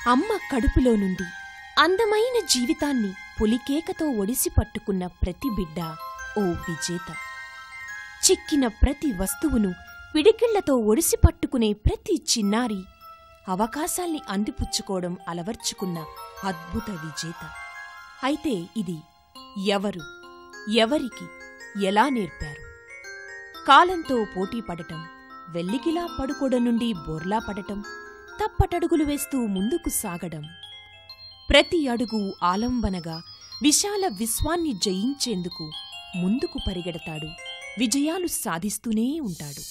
అమ్మ కడుపులో నుండి అందమైన జీవితాన్ని పులికేకతో ఒడిసి పట్టుకున్న ప్రతి బిడ్డ ఓ విజేత చిక్కిన ప్రతి వస్తువును పిడికిళ్లతో ఒడిసి పట్టుకునే ప్రతి చిన్నారి అవకాశాల్ని అందిపుచ్చుకోవడం అలవర్చుకున్న అద్భుత విజేత అయితే ఇది ఎవరు ఎవరికి ఎలా నేర్పారు కాలంతో పోటీ పడటం వెల్లికిలా పడుకోడ నుండి బోర్లా పడటం తప్పటడుగులు వేస్తూ ముందుకు సాగడం ప్రతి అడుగు ఆలంబనగా విశాల విశ్వాన్ని జయించేందుకు ముందుకు పరిగెడతాడు విజయాలు సాధిస్తూనే ఉంటాడు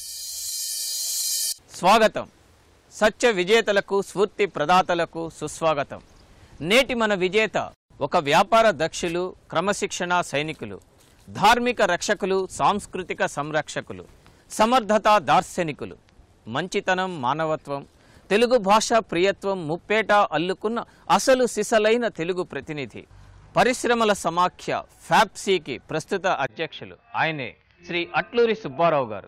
స్వాగతం సత్య విజేతలకు స్ఫూర్తి ప్రదాతలకు సుస్వాగతం నేటి మన విజేత ఒక వ్యాపార దక్షులు క్రమశిక్షణ సైనికులు ధార్మిక రక్షకులు సాంస్కృతిక సంరక్షకులు సమర్థత దార్శనికులు మంచితనం మానవత్వం తెలుగు భాష ప్రియత్వం ముప్పేట అల్లుకున్న అసలు సిసలైన తెలుగు ప్రతినిధి పరిశ్రమల సమాఖ్య ఫ్యాప్సీకి ప్రస్తుత అధ్యక్షులు ఆయనే శ్రీ అట్లూరి సుబ్బారావు గారు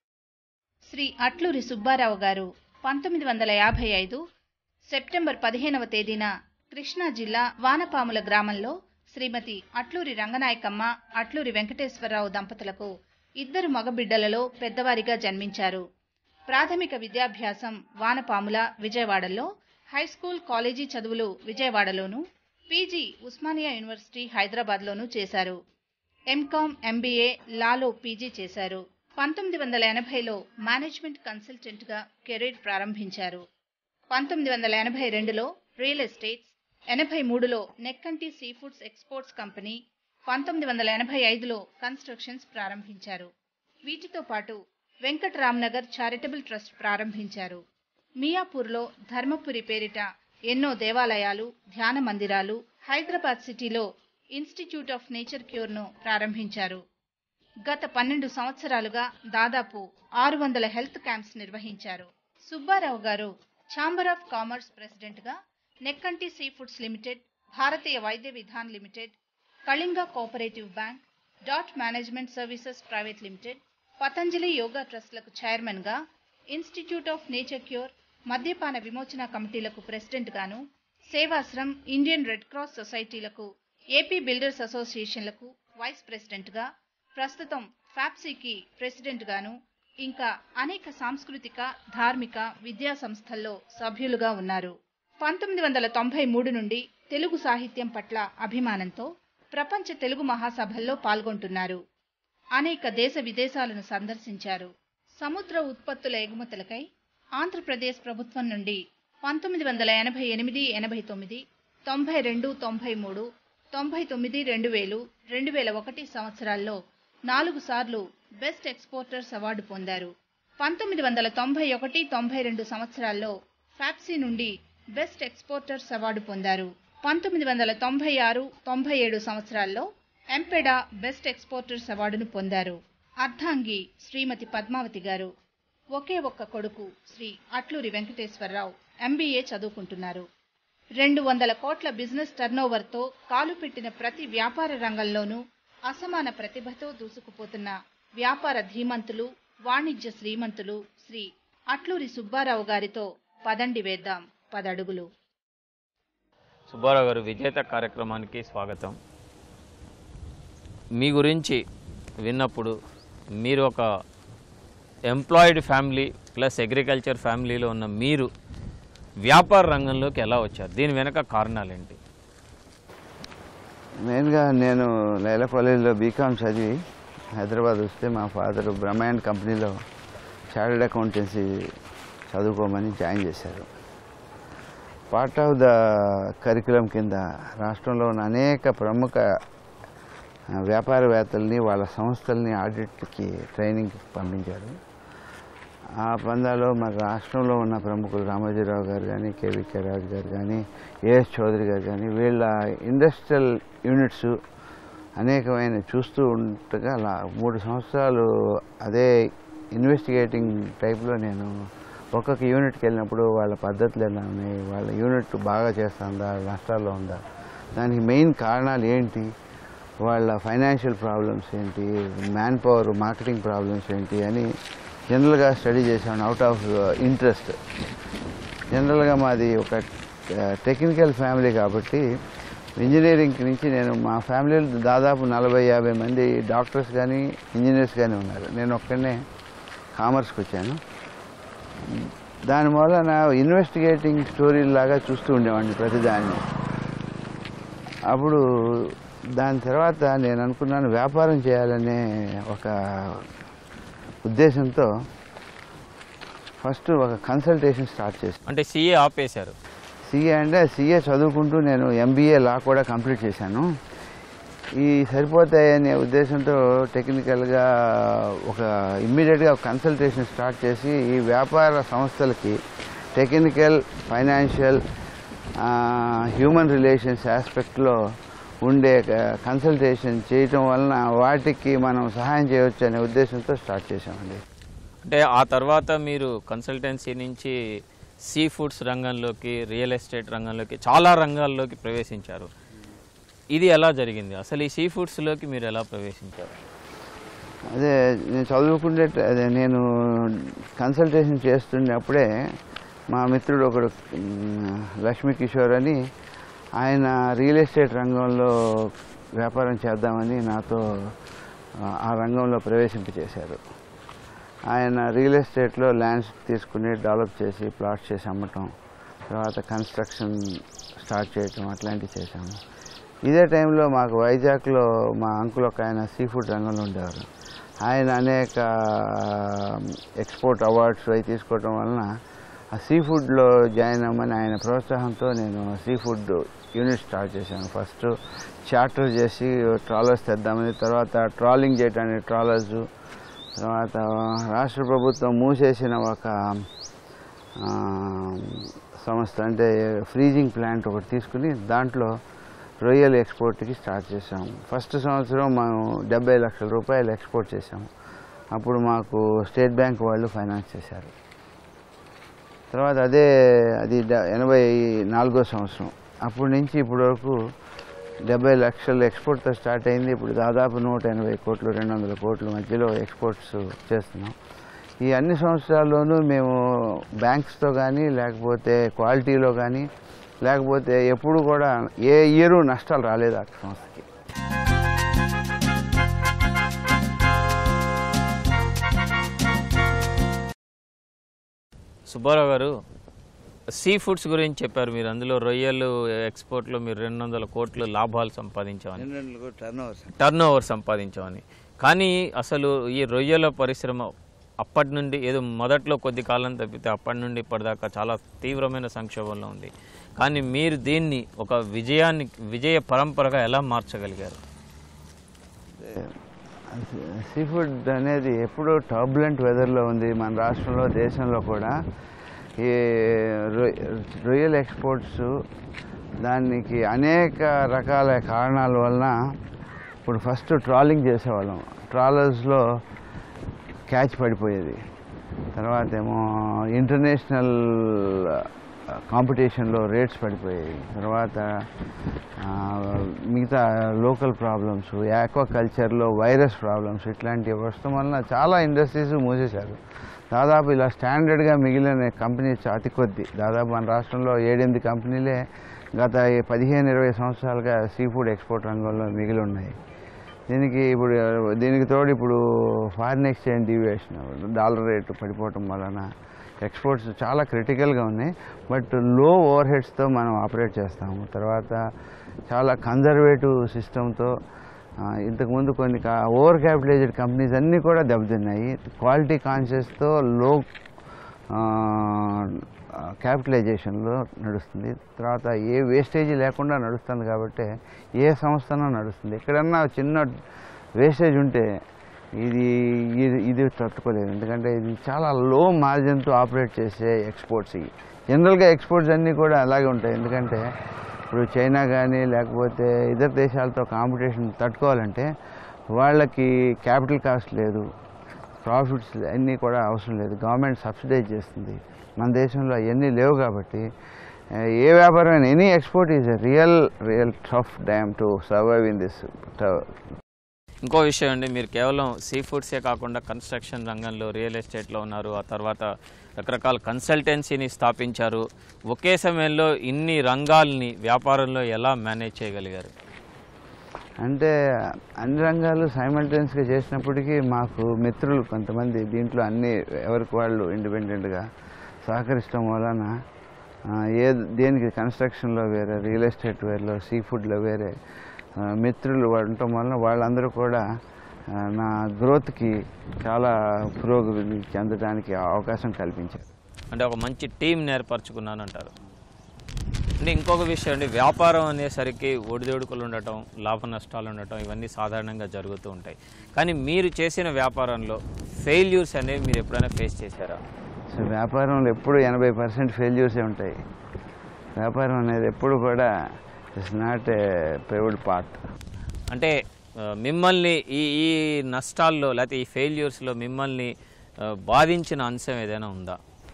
శ్రీ అట్లూరి సుబ్బారావు గారు పంతొమ్మిది వందల యాభై ఐదు సెప్టెంబర్ పదిహేనవ తేదీన కృష్ణా జిల్లా వానపాముల గ్రామంలో శ్రీమతి అట్లూరి రంగనాయకమ్మ అట్లూరి వెంకటేశ్వరరావు దంపతులకు ఇద్దరు మగబిడ్డలలో పెద్దవారిగా జన్మించారు ప్రాథమిక విద్యాభ్యాసం వానపాముల విజయవాడలో హైస్కూల్ కాలేజీ చదువులు విజయవాడలోను పీజీ ఉస్మానియా యూనివర్సిటీ హైదరాబాద్లోనూ చేశారు ఎంకామ్ ఎంబీఏ లాలో పీజీ చేశారు పంతొమ్మిది వందల ఎనభైలో మేనేజ్మెంట్ కన్సల్టెంట్గా కెరీర్ ప్రారంభించారు పంతొమ్మిది వందల ఎనభై రెండులో రియల్ ఎస్టేట్స్ ఎనభై మూడులో Nekkanti sea foods exports company పంతొమ్మిది వందల ఎనభై ఐదులో కన్స్ట్రక్షన్స్ ప్రారంభించారు వీటితో పాటు వెంకటరామ్నగర్ చారిటబుల్ ట్రస్ట్ ప్రారంభించారు మియాపూర్లో ధర్మపురి పేరిట ఎన్నో దేవాలయాలు ధ్యాన మందిరాలు హైదరాబాద్ సిటీలో ఇన్స్టిట్యూట్ ఆఫ్ నేచర్ క్యూర్ను ప్రారంభించారు గత పన్నెండు సంవత్సరాలుగా దాదాపు ఆరు వందల హెల్త్ క్యాంప్స్ నిర్వహించారు సుబ్బారావు గారు ఛాంబర్ ఆఫ్ కామర్స్ ప్రెసిడెంట్గా Nekkanti sea foods limited Bharatiya Vaidya Vidhan limited Kalinga cooperative bank dot management services private limited Patanjali yoga ట్రస్ట్లకు చైర్మన్గా ఇన్స్టిట్యూట్ ఆఫ్ నేచర్ క్యూర్ మద్యపాన విమోచన కమిటీలకు ప్రెసిడెంట్గాను సేవాశ్రమ్ ఇండియన్ రెడ్ క్రాస్ సొసైటీలకు ఏపీ బిల్డర్స్ అసోసియేషన్లకు వైస్ ప్రెసిడెంట్గా ప్రస్తుతం ఫ్యాప్సీకి ప్రెసిడెంట్గాను ఇంకా అనేక సాంస్కృతిక ధార్మిక విద్యా సంస్థల్లో సభ్యులుగా ఉన్నారు పంతొమ్మిది వందల తొంభై మూడు నుండి తెలుగు సాహిత్యం పట్ల అభిమానంతో ప్రపంచ తెలుగు మహాసభల్లో పాల్గొంటున్నారు అనేక దేశ విదేశాలను సందర్శించారు సముద్ర ఉత్పత్తుల ఎగుమతులకై ఆంధ్రప్రదేశ్ ప్రభుత్వం నుండి పంతొమ్మిది వందల ఎనభై ఎనిమిది ఎనభై తొమ్మిది తొంభై రెండు తొంభై మూడు తొంభై తొమ్మిది రెండు వేలు రెండు వేల ఒకటి సంవత్సరాల్లో నాలుగు సార్లు బెస్ట్ ఎక్స్పోర్టర్స్ అవార్డు పొందారు పంతొమ్మిది వందల తొంభై ఒకటి తొంభై రెండు సంవత్సరాల్లో ఫ్యాప్సీ నుండి బెస్ట్ ఎక్స్పోర్టర్స్ అవార్డు పొందారు పంతొమ్మిది వందల తొంభై ఆరు తొంభై ఏడు సంవత్సరాల్లో ఎంపెడా బెస్ట్ ఎక్స్పోర్టర్స్ అవార్డును పొందారు అర్ధాంగి శ్రీమతి పద్మావతి గారు ఒకే ఒక్క కొడుకు శ్రీ అట్లూరి వెంకటేశ్వరరావు ఎంబీఏ చదువుకుంటున్నారు రెండు వందల కోట్ల బిజినెస్ టర్నోవర్తో కాలు పెట్టిన ప్రతి వ్యాపార రంగంలోనూ అసమాన ప్రతిభతో దూసుకుపోతున్న వ్యాపార ధీమంతులు వాణిజ్య శ్రీమంతులు శ్రీ అట్లూరి సుబ్బారావు గారితో పదండి వేద్దాం పదడుగులు సుబ్బారావు గారు విజేత కార్యక్రమానికి స్వాగతం మీ గురించి విన్నప్పుడు మీరు ఒక ఎంప్లాయిడ్ ఫ్యామిలీ ప్లస్ అగ్రికల్చర్ ఫ్యామిలీలో ఉన్న మీరు వ్యాపార రంగంలోకి ఎలా వచ్చారు దీని వెనక కారణాలు ఏంటి మెయిన్గా నేను లైలపల్లిలో బీకామ్ చదివి హైదరాబాద్ వస్తే మా ఫాదర్ బ్రహ్మాండ్ కంపెనీలో చార్టెడ్ అకౌంటెన్సీ చదువుకోమని జాయిన్ చేశారు పార్ట్ ఆఫ్ ద కరికులం కింద రాష్ట్రంలో ఉన్న అనేక ప్రముఖ ఆ, వ్యాపారవేత్తల్ని వాళ్ళ సంస్థల్ని ఆడిట్కి ట్రైనింగ్ పంపించారు ఆ పందాలో మన రాష్ట్రంలో ఉన్న ప్రముఖులు రామోజీరావు గారు కానీ కేవీకే రాజు గారు కానీ ఏఎస్ చౌదరి గారు కానీ వీళ్ళ ఇండస్ట్రియల్ యూనిట్స్ అనేకమైన చూస్తూ ఉండగా అలా మూడు సంవత్సరాలు అదే ఇన్వెస్టిగేటింగ్ టైప్లో నేను ఒక్కొక్క యూనిట్కి వెళ్ళినప్పుడు వాళ్ళ పద్ధతులు ఎలా ఉన్నాయి వాళ్ళ యూనిట్ బాగా చేస్తుందా నష్టాల్లో ఉందా దానికి మెయిన్ కారణాలు ఏంటి వాళ్ళ ఫైనాన్షియల్ ప్రాబ్లమ్స్ ఏంటి మ్యాన్ పవర్ మార్కెటింగ్ ప్రాబ్లమ్స్ ఏంటి అని జనరల్గా స్టడీ చేశాను అవుట్ ఆఫ్ ఇంట్రెస్ట్ జనరల్గా మాది ఒక టెక్నికల్ ఫ్యామిలీ కాబట్టి ఇంజనీరింగ్ నుంచి నేను మా ఫ్యామిలీలో దాదాపు నలభై యాభై మంది డాక్టర్స్ కానీ ఇంజనీర్స్ కానీ ఉన్నారు నేను ఒక్కడనే కామర్స్కి వచ్చాను దానివల్ల నా ఇన్వెస్టిగేటింగ్ స్టోరీ లాగా చూస్తూ ఉండేవాడిని ప్రతిదాన్ని అప్పుడు దాని తర్వాత నేను అనుకున్నాను వ్యాపారం చేయాలనే ఒక ఉద్దేశంతో ఫస్ట్ ఒక కన్సల్టేషన్ స్టార్ట్ చేశాను అంటే సీఏ ఆపేశారు సీఏ అంటే సీఏ చదువుకుంటూ నేను ఎంబీఏ లా కూడా కంప్లీట్ చేశాను ఈ సరిపోతాయనే ఉద్దేశంతో టెక్నికల్గా ఒక ఇమ్మీడియట్గా ఒక కన్సల్టేషన్ స్టార్ట్ చేసి ఈ వ్యాపార సంస్థలకి టెక్నికల్ ఫైనాన్షియల్ హ్యూమన్ రిలేషన్స్ ఆస్పెక్ట్లో ఉండే కన్సల్టేషన్ చేయటం వలన వాటికి మనం సహాయం చేయవచ్చు అనే ఉద్దేశంతో స్టార్ట్ చేశామండి అంటే ఆ తర్వాత మీరు కన్సల్టెన్సీ నుంచి సీ ఫుడ్స్ రంగంలోకి రియల్ ఎస్టేట్ రంగంలోకి చాలా రంగాల్లోకి ప్రవేశించారు ఇది ఎలా జరిగింది అసలు ఈ సీ ఫుడ్స్లోకి మీరు ఎలా ప్రవేశించారు అదే నేను చదువుకుంటే అదే నేను కన్సల్టేషన్ చేస్తున్నప్పుడే మా మిత్రుడు ఒకడు మ్, లక్ష్మీ కిషోర్ అని ఆయన రియల్ ఎస్టేట్ రంగంలో వ్యాపారం చేద్దామని నాతో ఆ, ఆ రంగంలో ప్రవేశింపచేశారు ఆయన రియల్ ఎస్టేట్లో ల్యాండ్స్ తీసుకుని డెవలప్ చేసి ప్లాట్స్ చేసి అమ్మటం తర్వాత కన్స్ట్రక్షన్ స్టార్ట్ చేయటం అట్లాంటివి చేశాము ఇదే టైంలో మాకు వైజాగ్లో మా అంకుల్ ఒక ఆయన సీ ఫుడ్ రంగంలో ఉండేవారు ఆయన అనేక ఎక్స్పోర్ట్ అవార్డ్స్ అవి తీసుకోవటం వలన ఆ సీ ఫుడ్లో జాయిన్ అవ్వమని ఆయన ప్రోత్సాహంతో నేను సీ ఫుడ్ యూనిట్ స్టార్ట్ చేశాను ఫస్ట్ చార్టర్ చేసి ట్రాలర్స్ తెద్దామని తర్వాత ట్రాలింగ్ చేయడానికి ట్రాలర్స్ తర్వాత రాష్ట్ర ప్రభుత్వం మూసేసిన ఒక ఆ, సంస్థ అంటే ఫ్రీజింగ్ ప్లాంట్ ఒకటి తీసుకుని దాంట్లో రొయ్యల ఎక్స్పోర్ట్కి స్టార్ట్ చేసాము ఫస్ట్ సంవత్సరం మేము డెబ్బై లక్షల రూపాయలు ఎక్స్పోర్ట్ చేసాము అప్పుడు మాకు స్టేట్ బ్యాంక్ వాళ్ళు ఫైనాన్స్ చేశారు తర్వాత అదే అది డ- ఎనభై నాలుగో సంవత్సరం అప్పటి నుంచి ఇప్పటి వరకు డెబ్బై లక్షల ఎక్స్పోర్ట్తో స్టార్ట్ అయింది ఇప్పుడు దాదాపు నూట ఎనభై కోట్లు రెండు వందల కోట్ల మధ్యలో ఎక్స్పోర్ట్స్ చేస్తున్నాం ఈ అన్ని సంవత్సరాల్లోనూ మేము బ్యాంక్స్తో కానీ లేకపోతే క్వాలిటీలో కానీ లేకపోతే ఎప్పుడు కూడా ఏ ఇయర్ నష్టాలు రాలేదు ఆ సంస్థకి సుబ్బారావు గారు సీ ఫుడ్స్ గురించి చెప్పారు మీరు అందులో రొయ్యలు ఎక్స్పోర్ట్లో మీరు రెండు వందల కోట్లు లాభాలు సంపాదించామని టర్న్ ఓవర్స్ టర్న్ ఓవర్ సంపాదించామని కానీ అసలు ఈ రొయ్యల పరిశ్రమ అప్పటి నుండి ఏదో మొదట్లో కొద్ది కాలం తప్పితే అప్పటి నుండి ఇప్పటిదాకా చాలా తీవ్రమైన సంక్షోభంలో ఉంది కానీ మీరు దీన్ని ఒక విజయాన్ని విజయ పరంపరగా ఎలా మార్చగలిగారు సీ ఫుడ్ అనేది ఎప్పుడూ టర్బులెంట్ వెదర్లో ఉంది మన రాష్ట్రంలో దేశంలో కూడా ఈ రొయ్య రొయ్యల ఎక్స్పోర్ట్స్ దానికి అనేక రకాల కారణాల వలన ఇప్పుడు ఫస్ట్ ట్రాలింగ్ చేసేవాళ్ళం ట్రాలర్స్లో క్యాచ్ పడిపోయేది తర్వాత ఏమో ఇంటర్నేషనల్ కాంపిటీషన్లో రేట్స్ పడిపోయాయి తర్వాత ఆ, మిగతా లోకల్ ప్రాబ్లమ్స్ యాక్వాకల్చర్లో వైరస్ ప్రాబ్లమ్స్ ఇట్లాంటివి వస్తాం వలన చాలా ఇండస్ట్రీస్ మూసేశారు దాదాపు ఇలా స్టాండర్డ్గా మిగిలిన కంపెనీస్ అతి కొద్ది దాదాపు మన రాష్ట్రంలో ఏడెనిమిది కంపెనీలే గత ఈ పదిహేను ఇరవై సంవత్సరాలుగా సీ ఫుడ్ ఎక్స్పోర్ట్ రంగంలో మిగిలి ఉన్నాయి దీనికి ఇప్పుడు దీనికి తోడు ఇప్పుడు foreign exchange deviation dollar rate పడిపోవటం వలన ఎక్స్పోర్ట్స్ చాలా క్రిటికల్గా ఉన్నాయి బట్ లో ఓవర్ హెడ్స్తో మనం ఆపరేట్ చేస్తాము తర్వాత చాలా కన్జర్వేటివ్ సిస్టంతో ఇంతకుముందు కొన్ని ఓవర్ క్యాపిటలైజ్డ్ కంపెనీస్ అన్నీ కూడా దెబ్బతిన్నాయి క్వాలిటీ కాన్షియస్తో లో క్యాపిటలైజేషన్లో నడుస్తుంది తర్వాత ఏ వేస్టేజ్ లేకుండా నడుస్తుంది కాబట్టి ఏ సంస్థనో నడుస్తుంది ఎక్కడన్నా చిన్న వేస్టేజ్ ఉంటే ఇది ఇది ఇది తట్టుకోలేదు ఎందుకంటే ఇది చాలా లో మార్జిన్తో ఆపరేట్ చేసే ఎక్స్పోర్ట్స్ ఇవి జనరల్గా ఎక్స్పోర్ట్స్ అన్నీ కూడా అలాగే ఉంటాయి ఎందుకంటే ఇప్పుడు చైనా కానీ లేకపోతే ఇతర దేశాలతో కాంపిటీషన్ తట్టుకోవాలంటే వాళ్ళకి క్యాపిటల్ కాస్ట్ లేదు ప్రాఫిట్స్ అన్నీ కూడా అవసరం లేదు గవర్నమెంట్ సబ్సిడైజ్ చేస్తుంది మన దేశంలో అవన్నీ లేవు కాబట్టి ఆ, ఏ వ్యాపారమైన any export is a real real tough damn to survive in this ఇంకో విషయం అండి మీరు కేవలం సీ ఫుడ్సే కాకుండా కన్స్ట్రక్షన్ రంగంలో రియల్ ఎస్టేట్లో ఉన్నారు ఆ తర్వాత రకరకాల కన్సల్టెన్సీని స్థాపించారు ఒకే సమయంలో ఇన్ని రంగాల్ని వ్యాపారంలో ఎలా మేనేజ్ చేయగలిగారు అంటే అన్ని రంగాలు సైమల్టేనియస్గా చేసినప్పటికీ మాకు మిత్రులు కొంతమంది దీంట్లో అన్ని ఎవరికి వాళ్ళు ఇండిపెండెంట్గా సహకరించడం వలన ఆ, ఏ దేనికి కన్స్ట్రక్షన్లో వేరే రియల్ ఎస్టేట్ వేరేలో సీ ఫుడ్లో వేరే ఆ, మిత్రులు ఉండటం వలన వాళ్ళందరూ కూడా ఆ, నా గ్రోత్కి చాలా పురోగతి చెందడానికి అవకాశం కల్పించారు అంటే ఒక మంచి టీం ఏర్పరచుకున్నాను అంటారు అంటే ఇంకొక విషయం అండి వ్యాపారం అనేసరికి ఒడిదొడుకులు ఉండటం లాభ నష్టాలు ఉండటం ఇవన్నీ సాధారణంగా జరుగుతూ ఉంటాయి కానీ మీరు చేసిన వ్యాపారంలో ఫెయిల్యూర్స్ అనేవి మీరు ఎప్పుడైనా ఫేస్ చేశారా సో వ్యాపారంలో ఎప్పుడు ఎనభై పర్సెంట్ ఫెయిల్యూర్సే ఉంటాయి వ్యాపారం అనేది ఎప్పుడు కూడా it's not a private part అంటే ఆ, మిమ్మల్ని ఈ ఈ నష్టాల్లో లేకపోతే ఈ ఫెయిల్యూర్స్లో మిమ్మల్ని ఆ, బాధించిన అంశం ఏదైనా ఉందా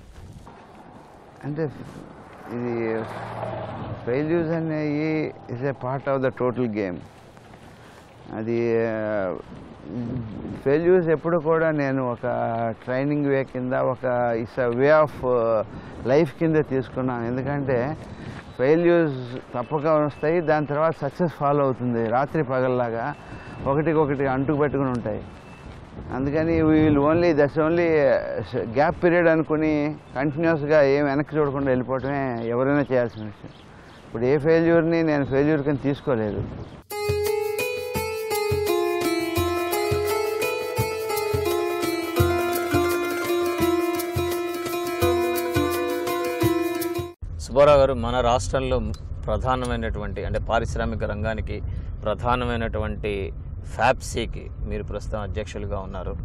అంటే ఇది ఫెయిల్యూర్స్ అనేవి is a part of the total game అది ఫెయిల్యూర్స్ ఎప్పుడు కూడా నేను ఒక ట్రైనింగ్ వే కింద ఒక ఇట్స్ వే ఆఫ్ లైఫ్ కింద తీసుకున్నాను ఎందుకంటే ఫెయిల్యూర్స్ తప్పక వస్తాయి దాని తర్వాత సక్సెస్ ఫాలో అవుతుంది రాత్రి పగల్లాగా ఒకటికొకటి అంటుకు పెట్టుకుని ఉంటాయి అందుకని వీళ్ళు only that's only gap period అనుకుని కంటిన్యూస్గా ఏం వెనక్కి చూడకుండా వెళ్ళిపోవటమే ఎవరైనా చేయాల్సిన విషయం ఇప్పుడు ఏ ఫెయిల్యూర్ని నేను ఫెయిల్యూర్ కింద తీసుకోలేదు సుబ్బారావు గారు మన రాష్ట్రంలో ప్రధానమైనటువంటి అంటే పారిశ్రామిక రంగానికి ప్రధానమైనటువంటి ఫ్యాప్సీకి మీరు ప్రస్తుతం అధ్యక్షులుగా ఉన్నారు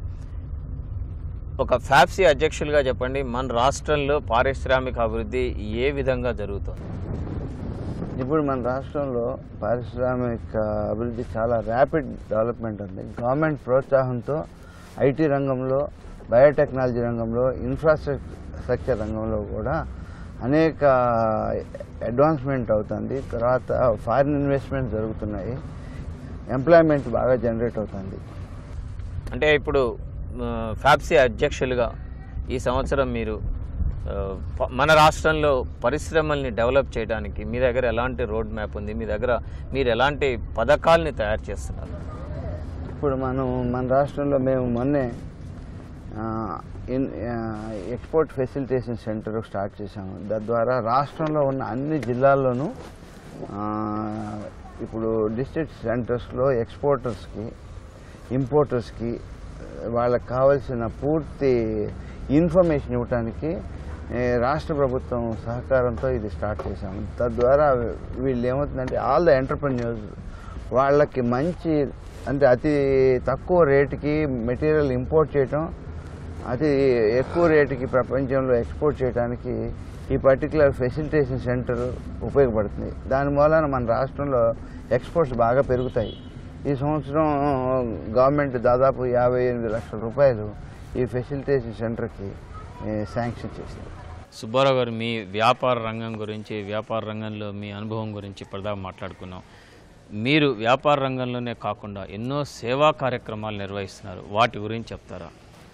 ఒక ఫ్యాప్సీ అధ్యక్షులుగా చెప్పండి మన రాష్ట్రంలో పారిశ్రామిక అభివృద్ధి ఏ విధంగా జరుగుతుంది ఇప్పుడు మన రాష్ట్రంలో పారిశ్రామిక అభివృద్ధి చాలా ర్యాపిడ్ డెవలప్మెంట్ ఉంది గవర్నమెంట్ ప్రోత్సాహంతో ఐటీ రంగంలో బయోటెక్నాలజీ రంగంలో ఇన్ఫ్రాస్ట్రక్చర్ రంగంలో కూడా అనేక అడ్వాన్స్మెంట్ అవుతుంది తర్వాత ఫారిన్ ఇన్వెస్ట్మెంట్ జరుగుతున్నాయి ఎంప్లాయ్మెంట్ బాగా జనరేట్ అవుతుంది అంటే ఇప్పుడు ఆ, ఫ్యాప్సీ అధ్యక్షులుగా ఈ సంవత్సరం మీరు ఆ, ప- మన రాష్ట్రంలో పరిశ్రమల్ని డెవలప్ చేయడానికి మీ దగ్గర ఎలాంటి రోడ్ మ్యాప్ ఉంది మీ దగ్గర మీరు ఎలాంటి పథకాల్ని తయారు చేస్తున్నారు ఇప్పుడు మనం మన రాష్ట్రంలో మేము మొన్నే ఆ, in export facilitation centre start చేశాము తద్వారా రాష్ట్రంలో ఉన్న అన్ని జిల్లాల్లోనూ ఆ, ఇప్పుడు డిస్ట్రిక్ట్ సెంటర్స్లో ఎక్స్పోర్టర్స్కి ఇంపోర్టర్స్కి వాళ్ళకి కావాల్సిన పూర్తి ఇన్ఫర్మేషన్ ఇవ్వటానికి ఏ, రాష్ట్ర ప్రభుత్వం సహకారంతో ఇది స్టార్ట్ చేశాము తద్వారా వీళ్ళు ఏమవుతుందంటే ఆల్ ద ఎంటర్ప్రెన్యూర్స్ వాళ్ళకి మంచి అంటే అతి తక్కువ రేటుకి మెటీరియల్ ఇంపోర్ట్ చేయటం అతి ఎక్కువ రేటుకి ప్రపంచంలో ఎక్స్పోర్ట్ చేయడానికి ఈ పర్టికులర్ ఫెసిలిటేషన్ సెంటర్ ఉపయోగపడుతుంది దాని మూలన మన రాష్ట్రంలో ఎక్స్పోర్ట్స్ బాగా పెరుగుతాయి ఈ సంవత్సరం గవర్నమెంట్ దాదాపు యాభై ఎనిమిది లక్షల రూపాయలు ఈ ఫెసిలిటేషన్ సెంటర్కి ఏ, శాంక్షన్ చేసింది సుబ్బారావు గారు మీ వ్యాపార రంగం గురించి వ్యాపార రంగంలో మీ అనుభవం గురించి ఇప్పటిదాకా మాట్లాడుకున్నాం మీరు వ్యాపార రంగంలోనే కాకుండా ఎన్నో సేవా కార్యక్రమాలు నిర్వహిస్తున్నారు వాటి గురించి చెప్తారా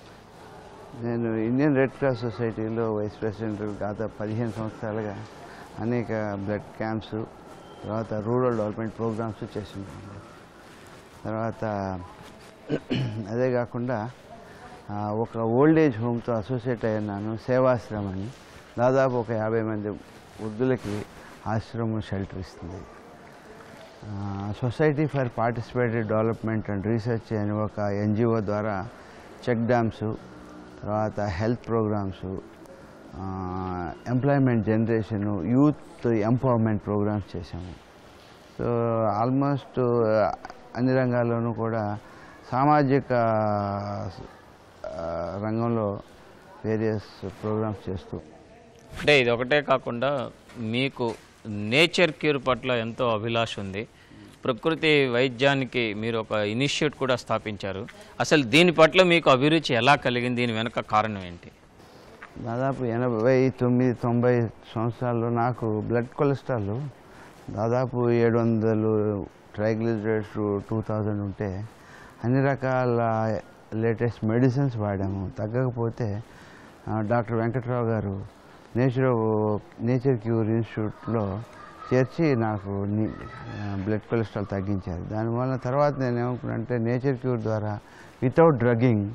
నేను ఇండియన్ రెడ్ క్రాస్ సొసైటీలో వైస్ ప్రెసిడెంట్ గత పదిహేను సంవత్సరాలుగా అనేక బ్లడ్ క్యాంప్స్ తర్వాత రూరల్ డెవలప్మెంట్ ప్రోగ్రామ్స్ చేస్తున్నాను తర్వాత అదే కాకుండా ఆ, ఒక ఓల్డ్ ఏజ్ హోమ్తో అసోసియేట్ అయ్యాను సేవాశ్రమం అని దాదాపు ఒక యాభై మంది వృద్ధులకి ఆశ్రమం షెల్టర్ ఇస్తుంది society for participated development and research అనే ఒక ఎన్జిఓ ద్వారా చెక్ డ్యామ్స్ తర్వాత health programmes employment generation youth empowerment programmes చేశాము సో ఆల్మోస్ట్ అన్ని రంగాల్లోనూ కూడా సామాజిక ఆ, రంగంలో వేరియస్ ప్రోగ్రామ్స్ చేస్తూ అంటే ఇది ఒకటే కాకుండా మీకు నేచర్ క్యూర్ పట్ల ఎంతో అభిలాష ఉంది ప్రకృతి వైద్యానికి మీరు ఒక ఇనిషియేట్ కూడా స్థాపించారు అసలు దీని పట్ల మీకు అభిరుచి ఎలా కలిగింది దీని వెనక కారణం ఏంటి దాదాపు ఎనభై తొమ్మిది తొంభై సంవత్సరాల్లో నాకు బ్లడ్ కొలెస్ట్రాల్ దాదాపు ఏడు వందలు ట్రైగ్లిజరైడ్స్ టూ థౌజండ్ ఉంటే అన్ని రకాల లేటెస్ట్ మెడిసిన్స్ వాడాము తగ్గకపోతే ఆ, డాక్టర్ వెంకట్రావు గారు నేచర్ నేచర్ క్యూర్ ఇన్స్టిట్యూట్లో చేర్చి నాకు ని- ఆ, బ్లడ్ కొలెస్ట్రాల్ తగ్గించారు దానివల్ల తర్వాత నేను ఏమనుకున్నానంటే నేచర్ క్యూర్ ద్వారా వితౌట్ డ్రగ్గింగ్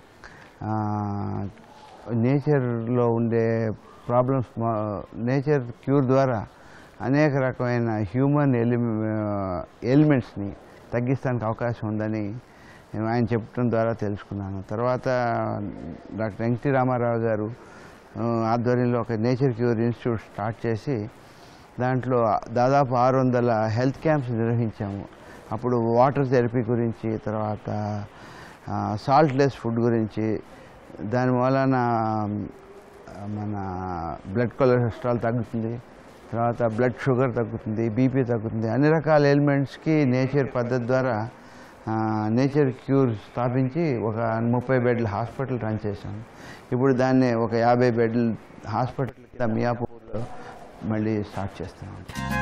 నేచర్లో ఉండే ప్రాబ్లమ్స్ నేచర్ క్యూర్ ద్వారా అనేక రకమైన హ్యూమన్ ఎలి ఎలిమెంట్స్ని తగ్గిస్తానికి అవకాశం ఉందని నేను ఆయన చెప్పడం ద్వారా తెలుసుకున్నాను తర్వాత డాక్టర్ ఎన్టీ రామారావు గారు ఆ, ఆధ్వర్యంలో ఒక నేచర్ క్యూర్ ఇన్స్టిట్యూట్ స్టార్ట్ చేసి దాంట్లో దాదాపు ఆరు వందల హెల్త్ క్యాంప్స్ నిర్వహించాము అప్పుడు వాటర్ థెరపీ గురించి తర్వాత సాల్ట్ లెస్ ఫుడ్ గురించి దాని వలన ఆ, మన బ్లడ్ కొలెస్ట్రాల్ తగ్గుతుంది తర్వాత బ్లడ్ షుగర్ తగ్గుతుంది బీపీ తగ్గుతుంది అన్ని రకాల ఎలిమెంట్స్కి నేచర్ పద్ధతి ద్వారా ఆ, నేచర్ క్యూర్ స్థాపించి ఒక ముప్పై బెడ్ల హాస్పిటల్ రన్ చేశాం ఇప్పుడు దాన్ని ఒక యాభై బెడ్ల హాస్పిటల్ కింద మియాపూర్లో మళ్ళీ స్టార్ట్ చేస్తున్నాం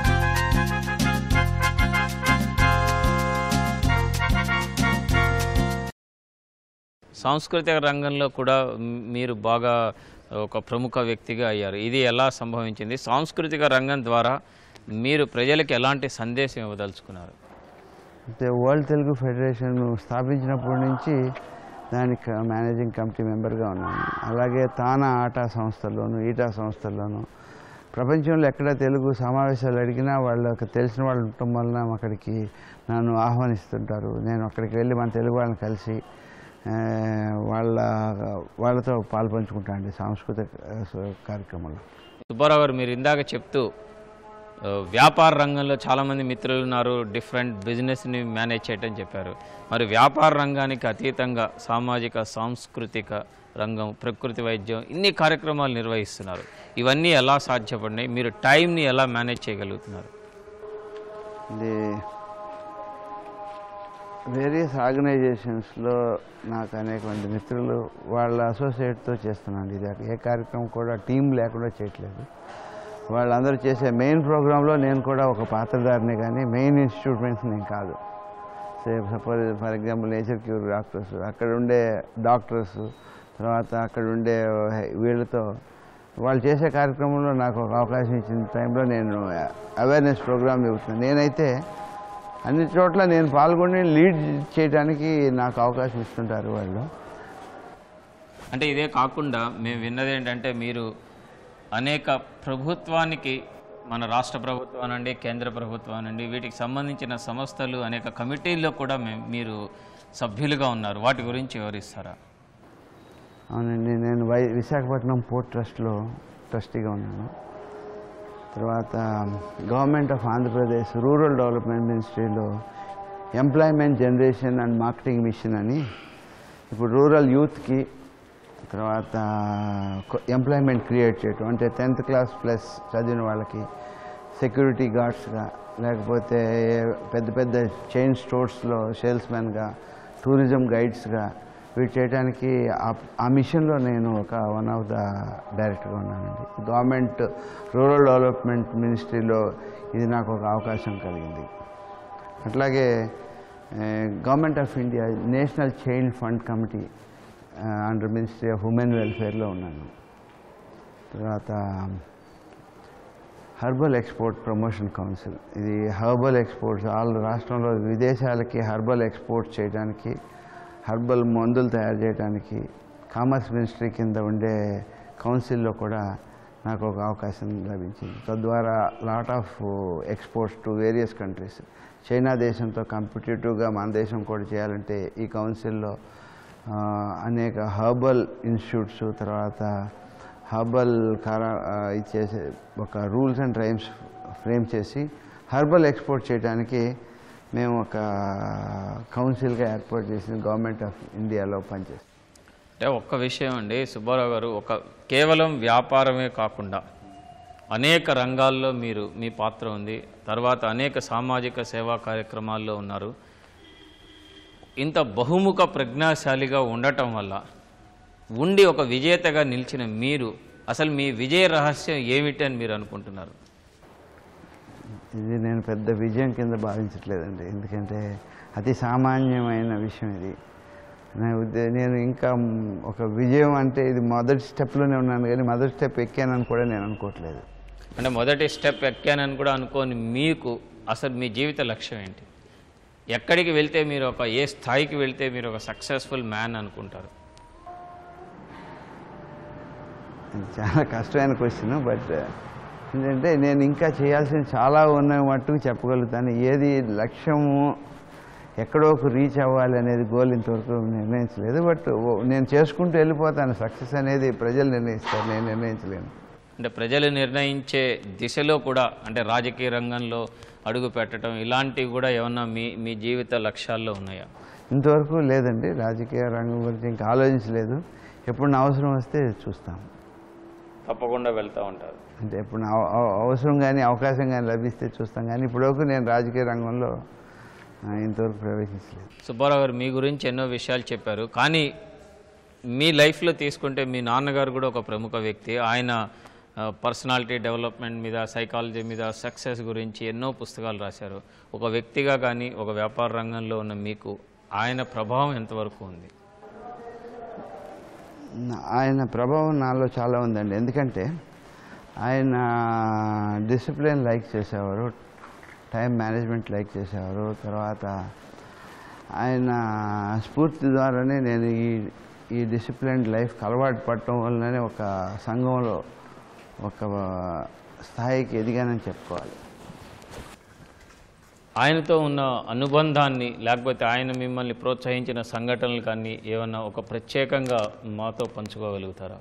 సాంస్కృతిక రంగంలో కూడా మ్, మీరు బాగా ఒక ప్రముఖ వ్యక్తిగా అయ్యారు ఇది ఎలా సంభవించింది సాంస్కృతిక రంగం ద్వారా మీరు ప్రజలకు ఎలాంటి సందేశం ఇవ్వదలుచుకున్నారు అయితే వరల్డ్ తెలుగు ఫెడరేషన్ స్థాపించినప్పటి నుంచి దానికి మేనేజింగ్ కమిటీ మెంబర్గా ఉన్నాను అలాగే తానా ఆటా సంస్థల్లోనూ ఈటా సంస్థల్లోనూ ప్రపంచంలో ఎక్కడ తెలుగు సమావేశాలు అడిగినా వాళ్ళకి తెలిసిన వాళ్ళు ఉండటం వలన అక్కడికి నన్ను ఆహ్వానిస్తుంటారు నేను అక్కడికి వెళ్ళి మన తెలుగు వాళ్ళని కలిసి ఆ, వాళ్ళ వాళ్ళతో పాల్పంచుకుంటానండి సాంస్కృతిక ఆ, కార్యక్రమంలో సుబ్బారావు గారు మీరు ఇందాక చెప్తూ ఆ, వ్యాపార రంగంలో చాలామంది మిత్రులు ఉన్నారు డిఫరెంట్ బిజినెస్ని మేనేజ్ చేయటం చెప్పారు మరి వ్యాపార రంగానికి అతీతంగా సామాజిక సాంస్కృతిక రంగం ప్రకృతి వైద్యం ఇన్ని కార్యక్రమాలు నిర్వహిస్తున్నారు ఇవన్నీ ఎలా సాధ్యపడినాయి మీరు టైంని ఎలా మేనేజ్ చేయగలుగుతున్నారు ఇది వేరియస్ ఆర్గనైజేషన్స్లో నాకు అనేక మంది మిత్రులు వాళ్ళ అసోసియేట్తో చేస్తున్నాను ఇది ఏ కార్యక్రమం కూడా టీం లేకుండా చేయట్లేదు వాళ్ళందరూ చేసే మెయిన్ ప్రోగ్రాంలో నేను కూడా ఒక పాత్రధారిని కానీ మెయిన్ ఇన్స్టిట్యూట్మెంట్స్ నేను కాదు suppose for example nature cure doctors అక్కడ ఉండే డాక్టర్స్ తర్వాత అక్కడ ఉండే వీళ్ళతో వాళ్ళు చేసే కార్యక్రమంలో నాకు ఒక అవకాశం ఇచ్చిన టైంలో నేను అవేర్నెస్ ప్రోగ్రామ్ చెబుతున్నాను నేనైతే అన్ని చోట్ల నేను పాల్గొని లీడ్ చేయడానికి నాకు అవకాశం ఇస్తుంటారు వాళ్ళు అంటే ఇదే కాకుండా మేము విన్నది ఏంటంటే మీరు అనేక ప్రభుత్వానికి మన రాష్ట్ర ప్రభుత్వం అనండి కేంద్ర ప్రభుత్వం అనండి వీటికి సంబంధించిన సంస్థలు అనేక కమిటీల్లో కూడా మేము మీరు సభ్యులుగా ఉన్నారు వాటి గురించి వివరిస్తారా అవునండి నేను వై విశాఖపట్నం పోర్ట్ ట్రస్ట్లో ట్రస్టీగా ఉన్నాను తర్వాత government of Andhra Pradesh rural development మినిస్ట్రీలో employment generation and marketing mission అని ఇప్పుడు రూరల్ యూత్కి తర్వాత ఎంప్లాయ్మెంట్ క్రియేట్ చేయటం అంటే టెన్త్ క్లాస్ ప్లస్ చదివిన వాళ్ళకి సెక్యూరిటీ గార్డ్స్గా లేకపోతే పెద్ద పెద్ద చైన్ స్టోర్స్లో సేల్స్మెన్గా టూరిజం గైడ్స్గా వీటి చేయడానికి ఆ- ఆ మిషన్లో నేను ఒక వన్ ఆఫ్ ద డైరెక్టర్గా ఉన్నానండి గవర్నమెంట్ రూరల్ డెవలప్మెంట్ మినిస్ట్రీలో ఇది నాకు ఒక అవకాశం కలిగింది అట్లాగే government of India national child fund committee under ministry of women వెల్ఫేర్లో ఉన్నాను తర్వాత హర్బల్ ఎక్స్పోర్ట్ ప్రమోషన్ కౌన్సిల్ ఇది హర్బల్ ఎక్స్పోర్ట్స్ ఆల్ రాష్ట్రంలో విదేశాలకి హర్బల్ ఎక్స్పోర్ట్ చేయడానికి హర్బల్ మందులు తయారు చేయడానికి కామర్స్ మినిస్ట్రీ కింద ఉండే కౌన్సిల్లో కూడా నాకు ఒక అవకాశం లభించింది తద్వారా lot of exports to various countries China దేశంతో కాంపిటేటివ్గా మన దేశం కూడా చేయాలంటే ఈ కౌన్సిల్లో ఆ, అనేక హర్బల్ ఇన్స్టిట్యూట్స్ తర్వాత హర్బల్ కారా ఆ, ఇది చేసే ఒక రూల్స్ అండ్ రైమ్స్ ఫ్రేమ్ చేసి హర్బల్ ఎక్స్పోర్ట్ చేయడానికి మేము ఒక కౌన్సిల్గా ఏర్పాటు చేసిన గవర్నమెంట్ ఆఫ్ ఇండియాలో పనిచేస్తాం అంటే ఒక్క విషయం అండి సుబ్బారావు గారు ఒక కేవలం వ్యాపారమే కాకుండా అనేక రంగాల్లో మీరు మీ పాత్ర ఉంది తర్వాత అనేక సామాజిక సేవా కార్యక్రమాల్లో ఉన్నారు ఇంత బహుముఖ ప్రజ్ఞాశాలిగా ఉండటం వల్ల ఉండి ఒక విజేతగా నిలిచిన మీరు అసలు మీ విజయ రహస్యం ఏమిటి అని మీరు అనుకుంటున్నారు ఇది నేను పెద్ద విజయం కింద భావించట్లేదండి ఎందుకంటే అతి సామాన్యమైన విషయం ఇది నా ఉద్దే- నేను ఇంకా మ్, ఒక విజయం అంటే ఇది మొదటి స్టెప్లోనే ఉన్నాను కానీ మొదటి స్టెప్ ఎక్కానని కూడా నేను అనుకోవట్లేదు అంటే మొదటి స్టెప్ ఎక్కానని కూడా అనుకోని మీకు అసలు మీ జీవిత లక్ష్యం ఏంటి ఎక్కడికి వెళ్తే మీరు ఒక ఏ స్థాయికి వెళ్తే మీరు ఒక సక్సెస్ఫుల్ మ్యాన్ అనుకుంటారు ఇది చాలా కష్టమైన క్వశ్చన్ బట్ ఏంటంటే నేను ఇంకా చేయాల్సిన చాలా ఉన్న మట్టుకు చెప్పగలుగుతాను ఏది లక్ష్యము ఎక్కడో ఒక రీచ్ అవ్వాలి అనేది గోల్ ఇంతవరకు నిర్ణయించలేదు బట్ ఓ- నేను చేసుకుంటూ వెళ్ళిపోతాను సక్సెస్ అనేది ప్రజలు నిర్ణయిస్తారు నేను నిర్ణయించలేను అంటే ప్రజలు నిర్ణయించే దిశలో కూడా అంటే రాజకీయ రంగంలో అడుగు పెట్టడం ఇలాంటివి కూడా ఏమన్నా మీ మీ జీవిత లక్ష్యాల్లో ఉన్నాయా ఇంతవరకు లేదండి రాజకీయ రంగం గురించి ఇంకా ఆలోచించలేదు ఎప్పుడు నా అవసరం వస్తే చూస్తాం తప్పకుండా వెళ్తూ ఉంటారు అంటే ఎప్పుడు నా అవ- అవ- అవసరం కానీ అవకాశం కానీ లభిస్తే చూస్తాం కానీ ఇప్పటివరకు నేను రాజకీయ రంగంలో ఆ, ఇంతవరకు ప్రవేశించలేదు సుబ్బారావు గారు మీ గురించి ఎన్నో విషయాలు చెప్పారు కానీ మీ లైఫ్లో తీసుకుంటే మీ నాన్నగారు కూడా ఒక ప్రముఖ వ్యక్తి ఆయన పర్సనాలిటీ డెవలప్మెంట్ మీద సైకాలజీ మీద సక్సెస్ గురించి ఎన్నో పుస్తకాలు రాశారు ఒక వ్యక్తిగా కానీ ఒక వ్యాపార రంగంలో ఉన్న మీకు ఆయన ప్రభావం ఎంతవరకు ఉంది నా- ఆయన ప్రభావం నాలో చాలా ఉందండి ఎందుకంటే ఆయన డిసిప్లిన్ లైక్ చేసేవారు టైం మేనేజ్మెంట్ లైక్ చేసేవారు తర్వాత ఆయన స్ఫూర్తి ద్వారానే నేను ఈ ఈ డిసిప్లిన్ లైఫ్కి అలవాటు పడటం వల్లనే ఒక సంఘంలో ఒక స్థాయికి ఎదిగానని చెప్పుకోవాలి ఆయనతో ఉన్న అనుబంధాన్ని లేకపోతే ఆయన మిమ్మల్ని ప్రోత్సహించిన సంఘటనలు కానీ ఏమన్నా ఒక ప్రత్యేకంగా మాతో పంచుకోగలుగుతారా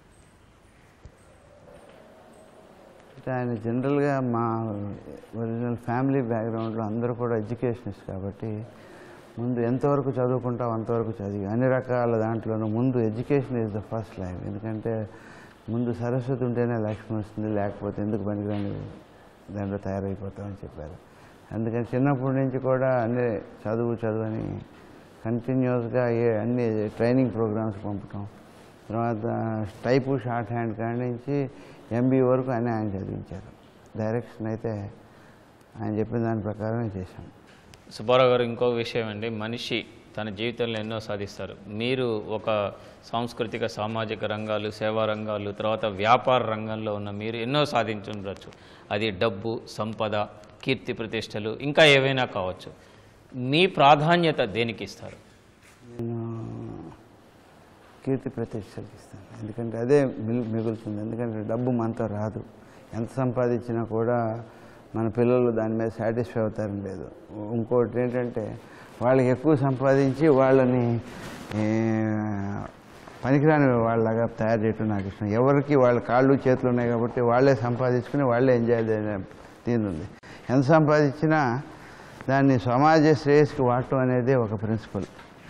అంటే ఆయన జనరల్గా మా ఒరిజినల్ ఫ్యామిలీ బ్యాక్గ్రౌండ్లో అందరూ కూడా ఎడ్యుకేషనిస్ట్ కాబట్టి ముందు ఎంతవరకు చదువుకుంటావు అంతవరకు చదివి అన్ని రకాల దాంట్లోనూ ముందు education is the first life ఎందుకంటే ముందు సరస్వతి ఉంటేనే లక్ష్మి వస్తుంది లేకపోతే ఎందుకు పనికిరాని దాంట్లో తయారైపోతామని చెప్పారు అందుకని చిన్నప్పటి నుంచి కూడా అన్ని చదువు చదువు అని కంటిన్యూస్గా ఏ అన్ని ట్రైనింగ్ ప్రోగ్రామ్స్ పంపటం తర్వాత టైపు షార్ట్ హ్యాండ్ కాడి నుంచి ఎంబీ వరకు అన్నీ ఆయన చదివించారు డైరెక్షన్ అయితే ఆయన చెప్పిన దాని ప్రకారమే చేశాం సుబ్బారావు గారు ఇంకో విషయం అండి మనిషి తన జీవితంలో ఎన్నో సాధిస్తారు మీరు ఒక సాంస్కృతిక సామాజిక రంగాలు సేవా రంగాలు తర్వాత వ్యాపార రంగంలో ఉన్న మీరు ఎన్నో సాధించుండొచ్చు అది డబ్బు సంపద కీర్తి ప్రతిష్టలు ఇంకా ఏవైనా కావచ్చు మీ ప్రాధాన్యత దేనికి ఇస్తారు నేను కీర్తి ప్రతిష్టలు ఇస్తాను ఎందుకంటే అదే మిల్ మిగులుతుంది ఎందుకంటే డబ్బు మనతో రాదు ఎంత సంపాదించినా కూడా మన పిల్లలు దాని మీద సాటిస్ఫై అవుతారని లేదు ఇంకోటి ఏంటంటే వాళ్ళకి ఎక్కువ సంపాదించి వాళ్ళని ఏ, పనికిరాని వాళ్ళలాగా తయారు చేయటం నాకు ఇష్టం ఎవరికి వాళ్ళ కాళ్ళు చేతులు ఉన్నాయి కాబట్టి వాళ్ళే సంపాదించుకుని వాళ్ళే ఎంజాయ్ దీని ఉంది ఎంత సంపాదించినా దాన్ని సమాజ శ్రేయస్కి వాడటం అనేది ఒక ప్రిన్సిపల్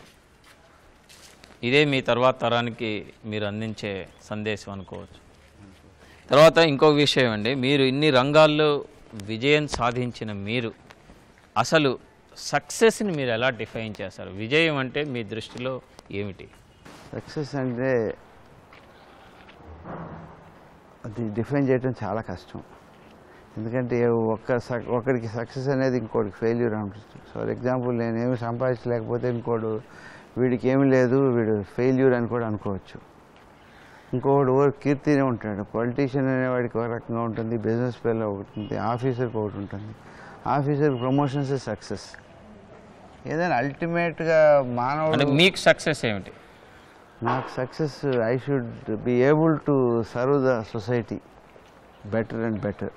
ఇదే మీ తర్వాత తరానికి మీరు అందించే సందేశం అనుకోవచ్చు తర్వాత ఇంకో విషయం అండి మీరు ఇన్ని రంగాల్లో విజయం సాధించిన మీరు అసలు సక్సెస్ని మీరు ఎలా డిఫైన్ చేస్తారు విజయం అంటే మీ దృష్టిలో ఏమిటి సక్సెస్ అంటే అది డిఫైన్ చేయడం చాలా కష్టం ఎందుకంటే ఒక్క సక్ ఒకరికి సక్సెస్ అనేది ఇంకోటికి ఫెయిల్యూర్ ఉంటుంది ఫర్ ఎగ్జాంపుల్ నేనేమి సంపాదించలేకపోతే ఇంకోడు వీడికి ఏమీ లేదు వీడు ఫెయిల్యూర్ అని కూడా అనుకోవచ్చు ఇంకొకడు ఓ కీర్తినే ఉంటాడు పొలిటీషియన్ అనేవాడికి ఒక రకంగా ఉంటుంది బిజినెస్ పేర్లో ఒకటి ఉంటుంది ఆఫీసర్కి ఒకటి ఉంటుంది ఆఫీసర్ ప్రమోషన్స్ సక్సెస్ ఏదైనా అల్టిమేట్గా అంటే మానవుడు మీకు సక్సెస్ ఏమిటి నాకు success I should be able to serve the society better and better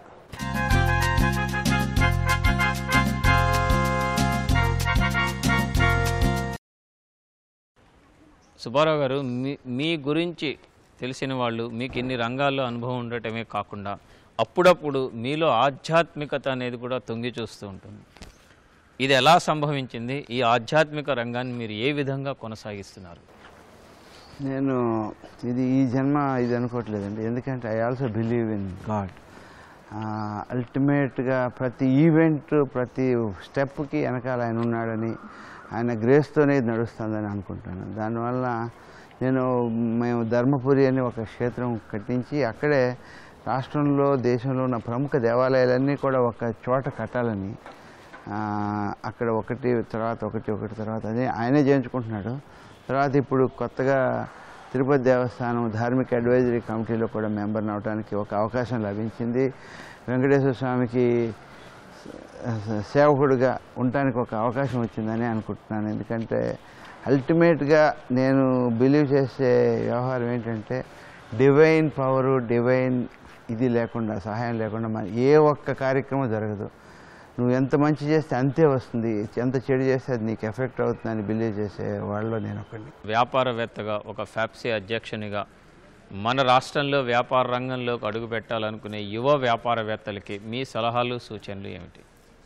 Subbarao garu మీ మీ గురించి తెలిసిన వాళ్ళు మీకు ఇన్ని రంగాల్లో అనుభవం ఉండటమే కాకుండా అప్పుడప్పుడు మీలో ఆధ్యాత్మికత అనేది కూడా తొంగి చూస్తూ ఉంటుంది ఇది ఎలా సంభవించింది ఈ ఆధ్యాత్మిక రంగాన్ని మీరు ఏ విధంగా కొనసాగిస్తున్నారు నేను ఇది ఈ జన్మ ఇది అనుకోవట్లేదండి ఎందుకంటే I also believe in God అల్టిమేట్గా ప్రతి ఈవెంట్ ప్రతి స్టెప్కి వెనకాల ఆయన ఉన్నాడని ఆయన గ్రేస్తోనే ఇది నడుస్తుందని అనుకుంటాను దానివల్ల నేను మేము ధర్మపురి అని ఒక క్షేత్రం కట్టించి అక్కడే రాష్ట్రంలో దేశంలో ఉన్న ప్రముఖ దేవాలయాలన్నీ కూడా ఒక చోట కట్టాలని ఆ, అక్కడ ఒకటి తర్వాత ఒకటి ఒకటి తర్వాత అదే ఆయనే చేయించుకుంటున్నాడు తర్వాత ఇప్పుడు కొత్తగా తిరుపతి దేవస్థానం ధార్మిక అడ్వైజరీ కమిటీలో కూడా మెంబర్ని అవడానికి ఒక అవకాశం లభించింది వెంకటేశ్వర స్వామికి స- సేవకుడిగా ఉండటానికి ఒక అవకాశం వచ్చిందని అనుకుంటున్నాను ఎందుకంటే అల్టిమేట్గా నేను బిలీవ్ చేసే వ్యవహారం ఏంటంటే డివైన్ పవరు డివైన్ ఇది లేకుండా సహాయం లేకుండా మన ఏ ఒక్క కార్యక్రమం జరగదు నువ్వు ఎంత మంచి చేస్తే అంతే వస్తుంది ఎంత చెడు చేస్తే అది నీకు ఎఫెక్ట్ అవుతుందని బిలీవ్ చేసే వాళ్ళలో నేను ఒకటి వ్యాపారవేత్తగా ఒక ఫ్యాప్సీ అధ్యక్షునిగా మన రాష్ట్రంలో వ్యాపార రంగంలోకి అడుగు పెట్టాలనుకునే యువ వ్యాపారవేత్తలకి మీ సలహాలు సూచనలు ఏమిటి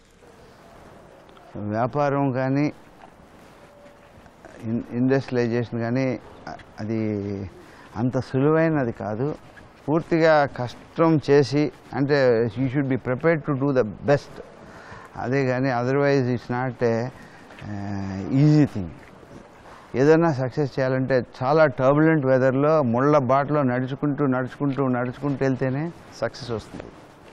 వ్యాపారం కానీ ఇన్ ఇండస్ట్రియలైజేషన్ కానీ అ- అది అంత సులువైనది కాదు పూర్తిగా కష్టం చేసి అంటే you should be prepared to do the best అదే కానీ otherwise it's not a easy thing ఏదైనా సక్సెస్ చేయాలంటే చాలా టర్బులెంట్ వెదర్లో ముళ్ళ బాటలో నడుచుకుంటూ నడుచుకుంటూ నడుచుకుంటూ వెళ్తేనే సక్సెస్ వస్తుంది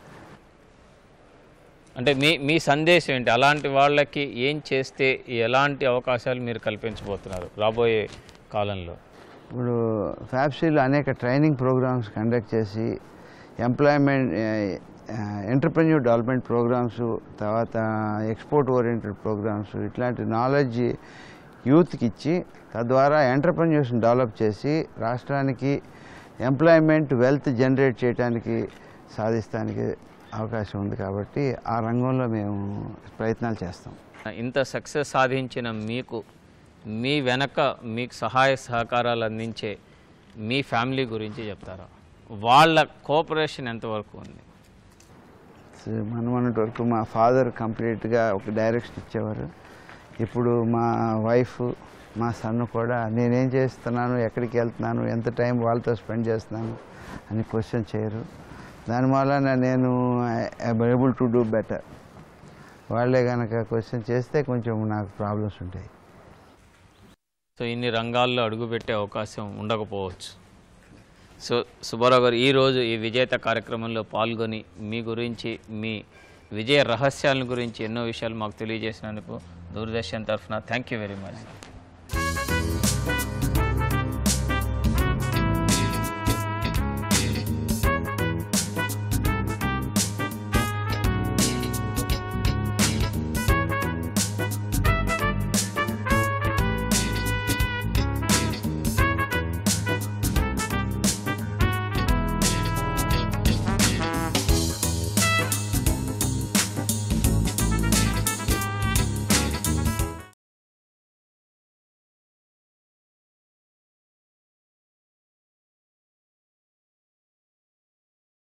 అంటే మీ మీ సందేశం ఏంటి అలాంటి వాళ్ళకి ఏం చేస్తే ఎలాంటి అవకాశాలు మీరు కల్పించబోతున్నారు రాబోయే కాలంలో ఇప్పుడు ఫ్యాప్సీలో అనేక ట్రైనింగ్ ప్రోగ్రామ్స్ కండక్ట్ చేసి ఎంప్లాయ్మెంట్ ఎంటర్ప్రెన్యూర్ డెవలప్మెంట్ ప్రోగ్రామ్స్ తర్వాత ఎక్స్పోర్ట్ ఓరియంటెడ్ ప్రోగ్రామ్స్ ఇట్లాంటి నాలెడ్జ్ యూత్కి ఇచ్చి తద్వారా ఎంటర్ప్రెన్యూర్స్ని డెవలప్ చేసి రాష్ట్రానికి ఎంప్లాయ్మెంట్ వెల్త్ జనరేట్ చేయడానికి సాధిస్తానికి అవకాశం ఉంది కాబట్టి ఆ రంగంలో మేము ప్రయత్నాలు చేస్తాం ఇంత సక్సెస్ సాధించిన మీకు మీ వెనక మీకు సహాయ సహకారాలు అందించే మీ ఫ్యామిలీ గురించి చెప్తారా వాళ్ళ కోఆపరేషన్ ఎంతవరకు ఉంది సో మనం అన్నటి వరకు మా ఫాదర్ కంప్లీట్గా ఒక డైరెక్షన్ ఇచ్చేవారు ఇప్పుడు మా వైఫ్ మా సన్ కూడా నేనేం చేస్తున్నాను ఎక్కడికి వెళ్తున్నాను ఎంత టైం వాళ్ళతో స్పెండ్ చేస్తున్నాను అని క్వశ్చన్ చేయరు దానివల్ల నేను ఏబుల్ టు డూ బెటర్ వాళ్ళే కనుక క్వశ్చన్ చేస్తే కొంచెం నాకు ప్రాబ్లమ్స్ ఉంటాయి సో ఇన్ని రంగాల్లో అడుగుపెట్టే అవకాశం ఉండకపోవచ్చు సో సుబ్బారావు గారు ఈరోజు ఈ విజేత కార్యక్రమంలో పాల్గొని మీ గురించి మీ విజయ రహస్యాల గురించి ఎన్నో విషయాలు మాకు తెలియజేసినందుకు దూరదర్శన్ తరఫున థ్యాంక్ యూ వెరీ మచ్